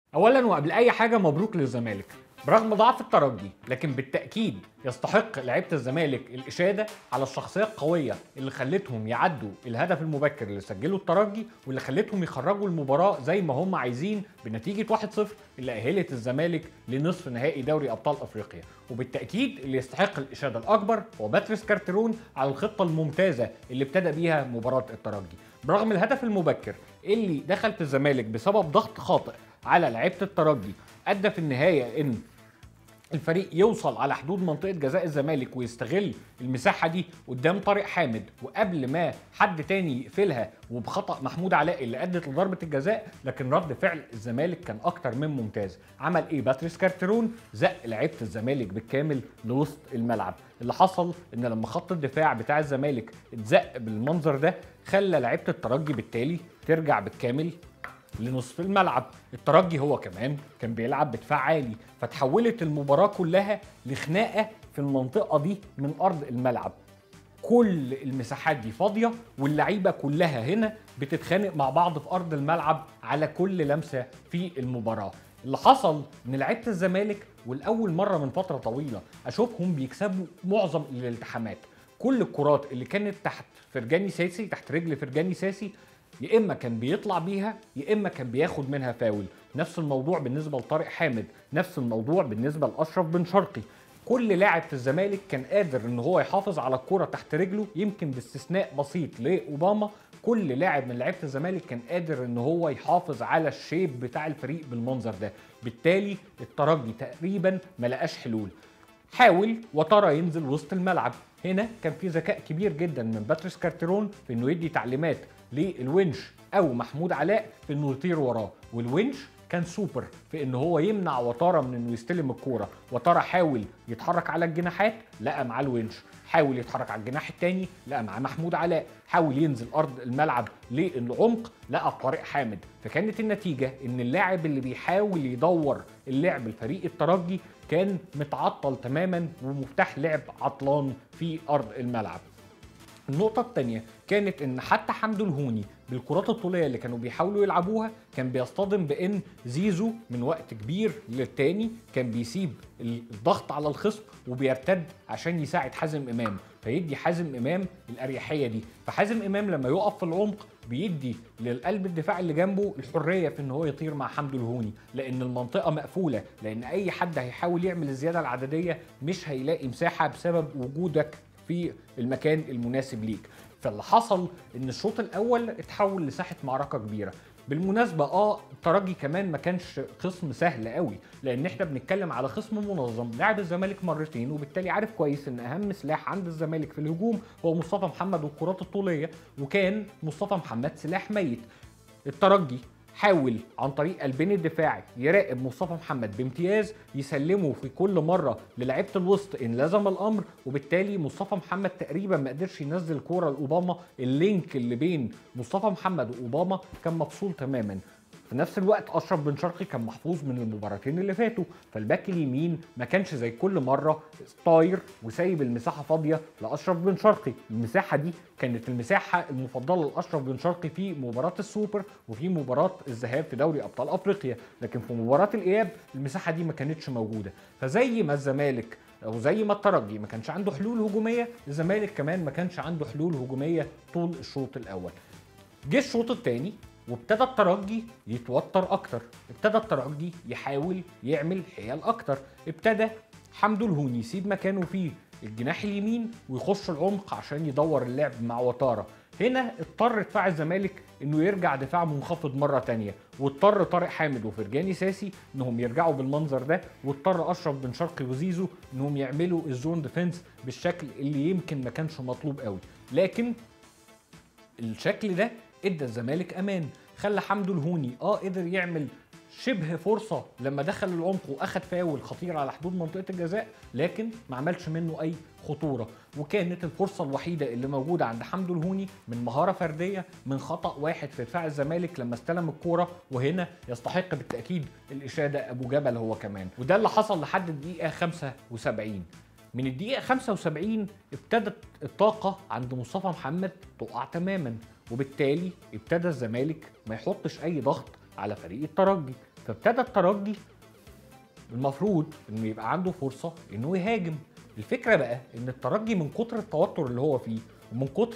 اولا وقبل اي حاجه مبروك للزمالك برغم ضعف الترجي لكن بالتاكيد يستحق لعيبه الزمالك الاشاده على الشخصيه القويه اللي خلتهم يعدوا الهدف المبكر اللي سجله الترجي واللي خلتهم يخرجوا المباراه زي ما هم عايزين بنتيجه 1-0 اللي اهلت الزمالك لنصف نهائي دوري ابطال افريقيا وبالتاكيد اللي يستحق الاشاده الاكبر هو باتريس كارترون على الخطه الممتازه اللي ابتدى بيها مباراه الترجي برغم الهدف المبكر اللي دخل في الزمالك بسبب ضغط خاطئ على لعيبه الترجي ادى في النهايه ان الفريق يوصل على حدود منطقه جزاء الزمالك ويستغل المساحه دي قدام طارق حامد وقبل ما حد تاني يقفلها وبخطا محمود علاء اللي ادت لضربه الجزاء لكن رد فعل الزمالك كان اكتر من ممتاز عمل ايه باتريس كارترون زق لعيبه الزمالك بالكامل لوسط الملعب اللي حصل ان لما خط الدفاع بتاع الزمالك اتزق بالمنظر ده خلى لعيبه الترجي بالتالي ترجع بالكامل لنصف الملعب الترجي هو كمان كان بيلعب بدفاع عالي فتحولت المباراة كلها لخناقة في المنطقة دي من أرض الملعب كل المساحات دي فاضية واللعيبة كلها هنا بتتخانق مع بعض في أرض الملعب على كل لمسة في المباراة اللي حصل ان لعيبه الزمالك والاول مره من فتره طويله اشوفهم بيكسبوا معظم الالتحامات كل الكرات اللي كانت تحت فرجاني ساسي تحت رجل فرجاني ساسي يا اما كان بيطلع بيها يا اما كان بياخد منها فاول نفس الموضوع بالنسبه لطارق حامد نفس الموضوع بالنسبه لاشرف بن شرقي كل لاعب في الزمالك كان قادر ان هو يحافظ على الكره تحت رجله يمكن باستثناء بسيط لاوباما كل لاعب من لعيبه الزمالك كان قادر ان هو يحافظ على الشيب بتاع الفريق بالمنظر ده بالتالي الترجي تقريبا ما لقاش حلول حاول وترى ينزل وسط الملعب هنا كان في ذكاء كبير جدا من باتريس كارتيرون في انه يدي تعليمات للونش او محمود علاء في انه يطير وراه والونش كان سوبر في ان هو يمنع وتارا من انه يستلم الكوره وتارا حاول يتحرك على الجناحات لقى معاه الونش حاول يتحرك على الجناح الثاني لقى معاه محمود علاء حاول ينزل ارض الملعب للعمق لقى طارق حامد فكانت النتيجه ان اللاعب اللي بيحاول يدور اللعب الفريق الترجي كان متعطل تماما ومفتاح لعب عطلان في ارض الملعب النقطة الثانية كانت إن حتى حمدو الهوني بالكرات الطولية اللي كانوا بيحاولوا يلعبوها كان بيصطدم بإن زيزو من وقت كبير للتاني كان بيسيب الضغط على الخصم وبيرتد عشان يساعد حازم إمام فيدي حازم إمام الأريحية دي فحازم إمام لما يقف في العمق بيدي للقلب الدفاع اللي جنبه الحرية في إن هو يطير مع حمدو الهوني لأن المنطقة مقفولة لأن أي حد هيحاول يعمل الزيادة العددية مش هيلاقي مساحة بسبب وجودك في المكان المناسب ليك فاللي حصل ان الشوط الاول اتحول لساحه معركه كبيره بالمناسبه اه الترجي كمان ما كانش خصم سهل قوي لان احنا بنتكلم على خصم منظم لعب الزمالك مرتين وبالتالي عارف كويس ان اهم سلاح عند الزمالك في الهجوم هو مصطفى محمد والكرات الطوليه وكان مصطفى محمد سلاح ميت الترجي حاول عن طريق قلبين الدفاع يراقب مصطفى محمد بامتياز يسلمه في كل مره للعيبه الوسط ان لزم الامر وبالتالي مصطفى محمد تقريبا ما قدرش ينزل كوره لاوباما اللينك اللي بين مصطفى محمد واوباما كان مفصول تماما في نفس الوقت اشرف بن شرقي كان محفوظ من المباراتين اللي فاتوا فالباك اليمين ما كانش زي كل مره طاير وسايب المساحه فاضيه لاشرف بن شرقي المساحه دي كانت المساحه المفضله لاشرف بن شرقي في مباراه السوبر وفي مباراه الذهاب في دوري ابطال افريقيا لكن في مباراه الاياب المساحه دي ما كانتش موجوده فزي ما الزمالك او زي ما الترجي ما كانش عنده حلول هجوميه الزمالك كمان ما كانش عنده حلول هجوميه طول الشوط الاول جه الشوط الثاني وابتدى الترجي يتوتر اكتر ابتدى الترجي يحاول يعمل حيل اكتر ابتدى حمدو الهوني يسيب مكانه في الجناح اليمين ويخش العمق عشان يدور اللعب مع وتارا هنا اضطر دفاع الزمالك انه يرجع دفاع منخفض مره تانية واضطر طارق حامد وفرجاني ساسي انهم يرجعوا بالمنظر ده واضطر اشرف بن شرقي وزيزو انهم يعملوا الزون ديفنس بالشكل اللي يمكن ما كانش مطلوب قوي لكن الشكل ده ادى الزمالك امان خلى حمدو الهوني اه قدر يعمل شبه فرصه لما دخل العمق واخد فاول خطير على حدود منطقه الجزاء لكن ما عملش منه اي خطوره وكانت الفرصه الوحيده اللي موجوده عند حمدو الهوني من مهاره فرديه من خطا واحد في دفاع الزمالك لما استلم الكوره وهنا يستحق بالتاكيد الاشاده ابو جبل هو كمان وده اللي حصل لحد الدقيقه 75 من الدقيقة 75 ابتدت الطاقة عند مصطفى محمد تقع تماما وبالتالي ابتدى الزمالك ما يحطش أي ضغط على فريق الترجي فابتدى الترجي المفروض انه يبقى عنده فرصه انه يهاجم الفكره بقى ان الترجي من كتر التوتر اللي هو فيه ومن كتر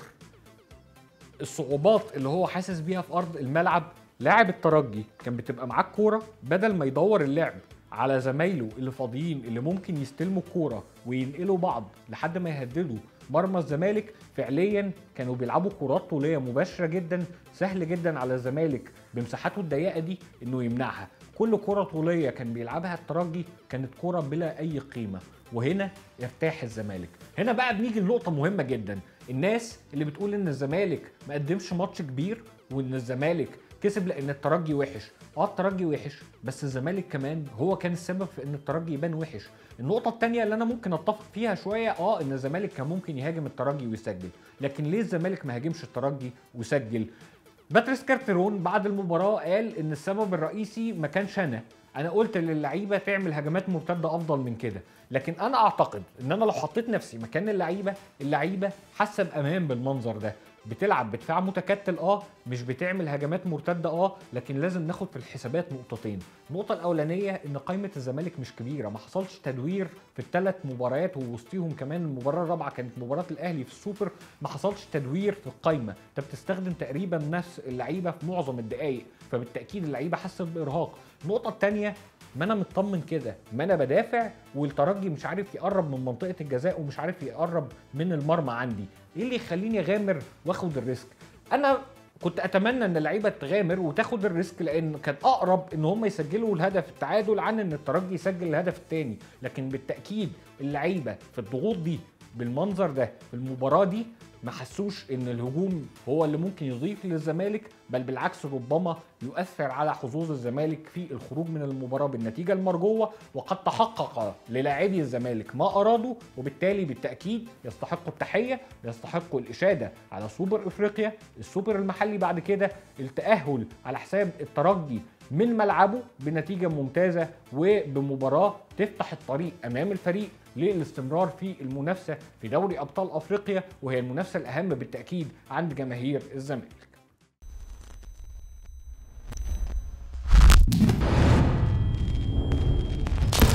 الصعوبات اللي هو حاسس بيها في ارض الملعب لاعب الترجي كان بتبقى معاه الكوره بدل ما يدور اللعب على زمايله اللي فاضيين اللي ممكن يستلموا الكوره وينقلوا بعض لحد ما يهددوا مرمى الزمالك فعليا كانوا بيلعبوا كرات طوليه مباشره جدا سهل جدا على الزمالك بمساحاته الضيقه دي انه يمنعها كل كره طوليه كان بيلعبها الترجي كانت كره بلا اي قيمه وهنا يرتاح الزمالك هنا بقى بنيجي لنقطه مهمه جدا الناس اللي بتقول ان الزمالك ما قدمش ماتش كبير وان الزمالك كسب لان الترجي وحش اه الترجي وحش بس الزمالك كمان هو كان السبب في ان الترجي يبان وحش النقطه الثانيه اللي انا ممكن اتفق فيها شويه اه ان الزمالك كان ممكن يهاجم الترجي ويسجل لكن ليه الزمالك ما هاجمش الترجي وسجل باتريس كارتيرون بعد المباراه قال ان السبب الرئيسي ما كانش انا انا قلت للعيبه تعمل هجمات مرتده افضل من كده لكن انا اعتقد ان انا لو حطيت نفسي مكان اللعيبه اللعيبه حاسه بامان بالمنظر ده بتلعب بدفاع متكتل اه مش بتعمل هجمات مرتده اه لكن لازم ناخد في الحسابات نقطتين النقطه الاولانيه ان قائمه الزمالك مش كبيره ما حصلش تدوير في الثلاث مباريات ووسطيهم كمان المباراه الرابعه كانت مباراه الاهلي في السوبر ما حصلش تدوير في القائمه انت بتستخدم تقريبا نفس اللعيبه في معظم الدقائق فبالتاكيد اللعيبه حست بارهاق النقطه الثانيه ما انا مطمن كده ما انا بدافع والترجي مش عارف يقرب من منطقه الجزاء ومش عارف يقرب من المرمى عندي ايه اللي يخليني اغامر واخد الريسك انا كنت اتمنى ان اللعيبه تغامر وتاخد الريسك لان كان اقرب ان هم يسجلوا الهدف التعادل عن ان الترجي يسجل الهدف الثاني لكن بالتاكيد اللعيبه في الضغوط دي بالمنظر ده في المباراه دي ما حسوش ان الهجوم هو اللي ممكن يضيف للزمالك بل بالعكس ربما يؤثر على حظوظ الزمالك في الخروج من المباراه بالنتيجه المرجوه وقد تحقق للاعبي الزمالك ما ارادوا وبالتالي بالتاكيد يستحقوا التحيه يستحقوا الاشاده على سوبر افريقيا السوبر المحلي بعد كده التاهل على حساب الترجي من ملعبه بنتيجه ممتازه وبمباراه تفتح الطريق امام الفريق للاستمرار في المنافسه في دوري ابطال افريقيا وهي المنافسه الاهم بالتاكيد عند جماهير الزمالك